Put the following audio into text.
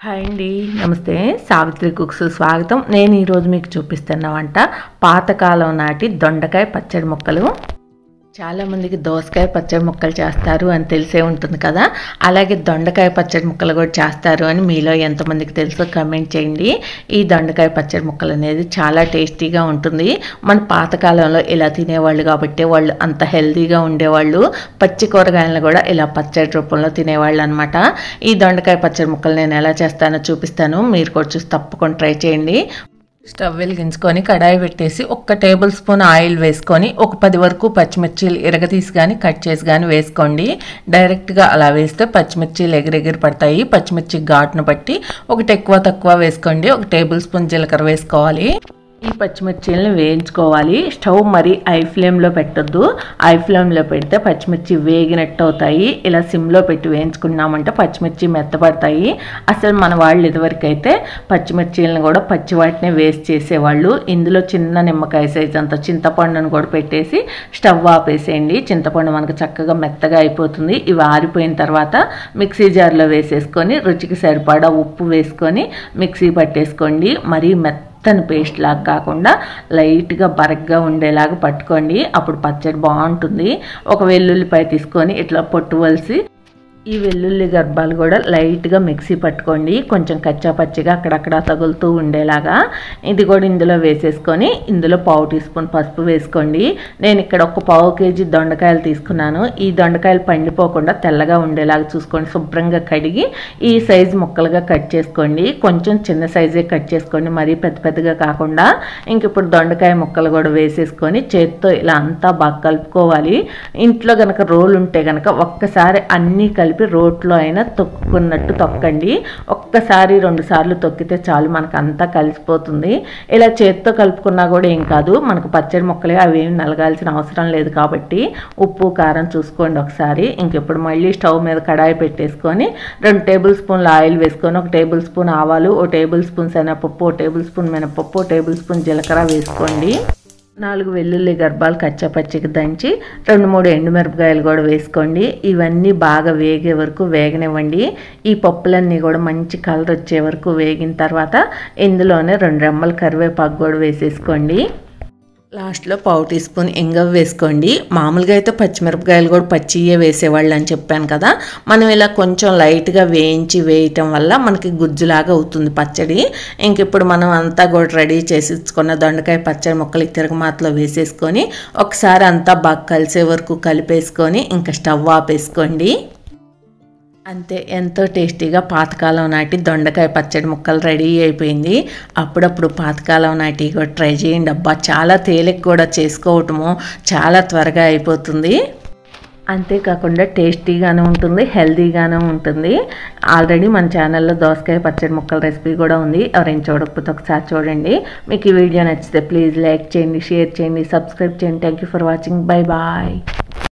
hi అండి నమస్తే Savitri cooks స్వాగతం నేను ఈరోజు మీకు చూపిస్తున్న వంట పాతకాలం నాటి దొండకాయ పచ్చడి ముక్కలు చాలామందికి దోసకాయ పచ్చడి ముక్కలు చేస్తారు అని తెలిసే ఉంటుంది కదా అలాగే దొండకాయ పచ్చడి ముక్కలు కూడా చేస్తారు అని మీలో ఎంతమందికి తెలుసో కమెంట్ చేయండి ఈ దొండకాయ పచ్చడి ముక్కలు అనేది చాలా టేస్టీగా ఉంటుంది మన పాతకాలంలో ఇలా తినేవాళ్ళు కాబట్టి వాళ్ళు అంత హెల్తీగా ఉండేవాళ్ళు పచ్చి కూరగాయలను కూడా ఇలా పచ్చడి రూపంలో తినేవాళ్ళు అనమాట ఈ దొండకాయ పచ్చడి ముక్కలు నేను ఎలా చేస్తానో చూపిస్తాను మీరు కూడా చూసి తప్పకుండా ట్రై చేయండి స్టవ్ వెలిగించుకొని కడాయి పెట్టేసి ఒక్క టేబుల్ స్పూన్ ఆయిల్ వేసుకొని ఒక పది వరకు పచ్చిమిర్చీలు ఇరగతీసి కానీ కట్ చేసి కానీ వేసుకోండి డైరెక్ట్గా అలా వేస్తే పచ్చిమిర్చీలు ఎగిరెగిరి పడతాయి పచ్చిమిర్చి ఘాటును బట్టి ఒకటి ఎక్కువ తక్కువ వేసుకోండి ఒక టేబుల్ స్పూన్ జీలకర్ర వేసుకోవాలి ఈ పచ్చిమిర్చిలను వేయించుకోవాలి స్టవ్ మరి ఐ ఫ్లేమ్లో పెట్టొద్దు ఐ ఫ్లేమ్లో పెడితే పచ్చిమిర్చి వేగినట్టు అవుతాయి ఇలా సిమ్లో పెట్టి వేయించుకున్నామంటే పచ్చిమిర్చి మెత్తపడతాయి అసలు మన వాళ్ళు ఇదివరకైతే పచ్చిమిర్చీలను కూడా పచ్చి వాటిని వేస్ట్ చేసేవాళ్ళు ఇందులో చిన్న నిమ్మకాయ సైజ్ అంత చింతపండును కూడా పెట్టేసి స్టవ్ ఆపేసేయండి చింతపండు మనకు చక్కగా మెత్తగా అయిపోతుంది ఇవి ఆరిపోయిన తర్వాత మిక్సీ జార్లో వేసేసుకొని రుచికి సరిపడా ఉప్పు వేసుకొని మిక్సీ పట్టేసుకోండి మరీ మెత్త మెత్తని పేస్ట్ లాగా కాకుండా లైట్గా బరగ్గా ఉండేలాగా పట్టుకోండి అప్పుడు పచ్చడి బాగుంటుంది ఒక వెల్లుల్లిపాయ తీసుకొని ఇట్లా పొట్టు వలిసి ఈ వెల్లుల్లి గర్భాలు కూడా లైట్గా మిక్సీ పట్టుకోండి కొంచెం కచ్చా పచ్చిగా అక్కడక్కడ తగులుతూ ఉండేలాగా ఇది కూడా ఇందులో వేసేసుకొని ఇందులో పావు టీ స్పూన్ పసుపు వేసుకోండి నేను ఇక్కడ ఒక పావు కేజీ దొండకాయలు తీసుకున్నాను ఈ దొండకాయలు పండిపోకుండా తెల్లగా ఉండేలాగా చూసుకోండి శుభ్రంగా కడిగి ఈ సైజు ముక్కలుగా కట్ చేసుకోండి కొంచెం చిన్న సైజే కట్ చేసుకోండి మరీ పెద్ద పెద్దగా కాకుండా ఇంక ఇప్పుడు దొండకాయ ముక్కలు కూడా వేసేసుకొని చేత్తో ఇలా అంతా బాగా కలుపుకోవాలి ఇంట్లో కనుక రోలు ఉంటే కనుక ఒక్కసారి అన్నీ కలిపి కలిపి రోట్లో అయినా తొక్కున్నట్టు తొక్కండి ఒక్కసారి రెండు సార్లు తొక్కితే చాలు మనకు అంతా కలిసిపోతుంది ఇలా చేత్తో కలుపుకున్నా కూడా ఏం కాదు మనకు పచ్చడి మొక్కలే అవి ఏమి నలగాల్సిన అవసరం లేదు కాబట్టి ఉప్పు కారం చూసుకోండి ఒకసారి ఇంకెప్పుడు మళ్ళీ స్టవ్ మీద కడాయి పెట్టేసుకొని రెండు టేబుల్ స్పూన్ల ఆయిల్ వేసుకొని ఒక టేబుల్ స్పూన్ ఆవాలు ఓ టేబుల్ స్పూన్ శనగపప్పు ఓ టేబుల్ స్పూన్ మినపప్పు ఓ టేబుల్ స్పూన్ జీలకర్ర వేసుకోండి నాలుగు వెల్లుల్లి గర్భాలు కచ్చపచ్చికి దంచి రెండు మూడు ఎండుమిరపకాయలు కూడా వేసుకోండి ఇవన్నీ బాగా వేగే వరకు వేగనివ్వండి ఈ పప్పులన్నీ కూడా మంచి కలర్ వచ్చే వరకు వేగిన తర్వాత ఇందులోనే రెండు రెమ్మల కరివేపాకు కూడా వేసేసుకోండి లాస్ట్లో పావు టీ స్పూన్ ఇంగవ వేసుకోండి మామూలుగా అయితే పచ్చిమిరపకాయలు కూడా పచ్చియే వేసేవాళ్ళు అని చెప్పాను కదా మనం ఇలా కొంచెం లైట్గా వేయించి వేయటం వల్ల మనకి గుజ్జులాగా అవుతుంది పచ్చడి ఇంక ఇప్పుడు మనం అంతా కూడా రెడీ చేసి ఇచ్చుకున్న దొండకాయ పచ్చడి ముక్కలు తిరగమాతలో వేసేసుకొని ఒకసారి అంతా బాగా కలిసే వరకు కలిపేసుకొని ఇంకా స్టవ్ ఆపేసుకోండి అంతే ఎంతో టేస్టీగా పాతకాలం నాటి దొండకాయ పచ్చడి ముక్కలు రెడీ అయిపోయింది అప్పుడప్పుడు పాతకాలం నాటి కూడా ట్రై చేయండి అబ్బా చాలా తేలిక కూడా చేసుకోవటము చాలా త్వరగా అయిపోతుంది అంతేకాకుండా టేస్టీగానే ఉంటుంది హెల్తీగానే ఉంటుంది ఆల్రెడీ మన ఛానల్లో దోసకాయ పచ్చడి ముక్కల రెసిపీ కూడా ఉంది ఎవరైనా చూడకపోతే ఒకసారి చూడండి మీకు ఈ వీడియో నచ్చితే ప్లీజ్ లైక్ చేయండి షేర్ చేయండి సబ్స్క్రైబ్ చేయండి thank you for watching bye bye